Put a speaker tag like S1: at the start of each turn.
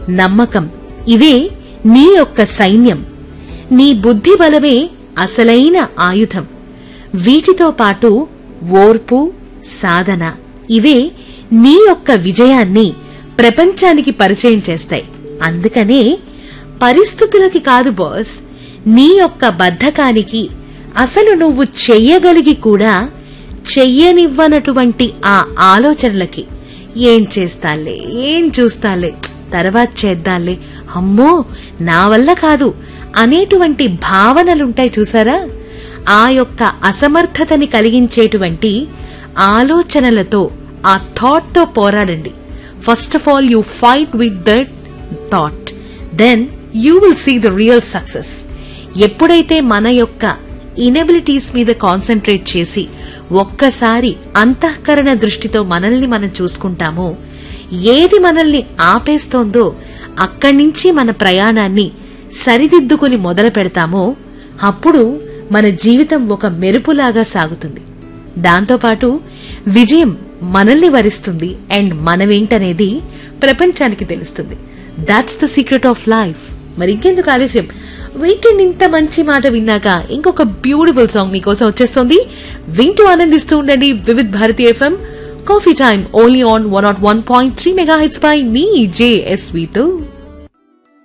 S1: నమ్మకం ఇవే నీ యొక్క సైన్యం నీ బుద్ధి బలమే అసలైన ఆయుధం వీటితో పాటు ఓర్పు సాధన ఇవే నీ యొక్క విజయాన్ని ప్రపంచానికి పరిచయం చేస్తాయి అందుకనే పరిస్థితులకి కాదు బాస్ నీ యొక్క బద్ధకానికి అసలు నువ్వు చెయ్యగలిగి కూడా చెయ్యనివ్వనటువంటి ఆ ఆలోచనలకి ఏం చేస్తాలే ఏం చూస్తాలే తర్వాత చేద్దాంలే అమ్మో నా వల్ల కాదు అనేటువంటి భావనలుంటాయి చూసారా ఆ యొక్క అసమర్థతని కలిగించేటువంటి ఆలోచనలతో ఆ థాట్ తో పోరాడండి first of all you fight with that thought then you will see the real success ఎప్పుడైతే మన యొక్క ఇనబిలిటీస్ మీద కాన్సన్ట్రేట్ చేసి ఒక్కసారి అంతఃకరణ దృష్టితో మనల్ని మనం చూసుకుంటామో ఏది మనల్ని ఆపేస్తోందో అక్కడి నుంచి మన ప్రయాణాన్ని సరిదిద్దుకుని మొదలు పెడతామో అప్పుడు మన జీవితం ఒక మెరుపులాగా సాగుతుంది దాంతోపాటు విజయం మనల్ని వరిస్తుంది అండ్ మనమేంటనేది ప్రపంచానికి తెలుస్తుంది that's the secret of life మరి ఇంకెందుకు ఆలస్యం వీకెండ్ ఇంత మంచి మాట విన్నాక ఇంకొక బ్యూటిఫుల్ సాంగ్ మీకోసం వచ్చేస్తుంది వింటూ ఆనందిస్తూ ఉండండి Vividh Bharati FM coffee time only on one not one point three mega hits by మీ జేఎస్వీతో